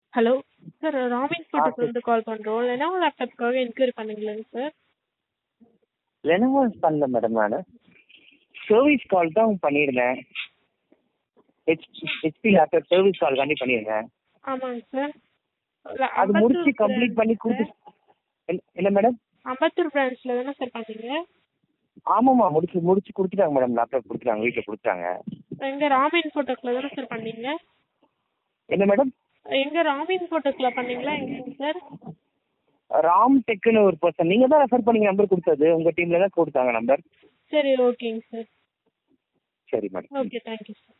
hello sir ராமின் ஆ சரி ஃபோட்டோஸ்லேருந்து call பண்ணுறோம் லெனோவோ லேப்டாப்க்காக என்கொயரி பண்ணீங்களாங்க சார் லெனோவோ பண்ணல மேடம் நான் சர்வீஸ் கால் தான் பண்ணியிருந்தேன் ஹெச் ஹெச்பி லேப்டாப் சர்வீஸ் கால்காண்டி பண்ணியிருந்தேன் ஆமாங்க சார் அது முடிச்சு அம்பத்தூர் கம்ப்ளீட் பண்ணி பிரான்ச் கொடுத்து சார் என்ன என்ன மேடம் அம்பத்தூர் பிரான்ச்சில் தானே சார் பண்ணீங்க ஆமாம்மா முடிச்சு முடிச்சு கொடுத்துட்டாங்க மேடம் லேப்டாப் கொடுத்துட்டாங்க வீட்டில் கொடுத்துட்டாங்க எங்கே ராமின் ஃபோட்டோஸில் தானே சார் பண்ணீங்க என்ன மேடம் எங்கே ராமின் ஃபோட்டோஸில் பண்ணீங்களா எங்கேங்க சார் ராம் டெக்குன்னு ஒரு பர்சன் நீங்கள் தான் ரெஃபர் பண்ணி நம்பர் கொடுத்தது உங்கள் டீமில் தான் கொடுத்தாங்க நம்பர் சரி ஓகேங்க சார் சரி மேடம் ஓகே தேங்க்யூ சார்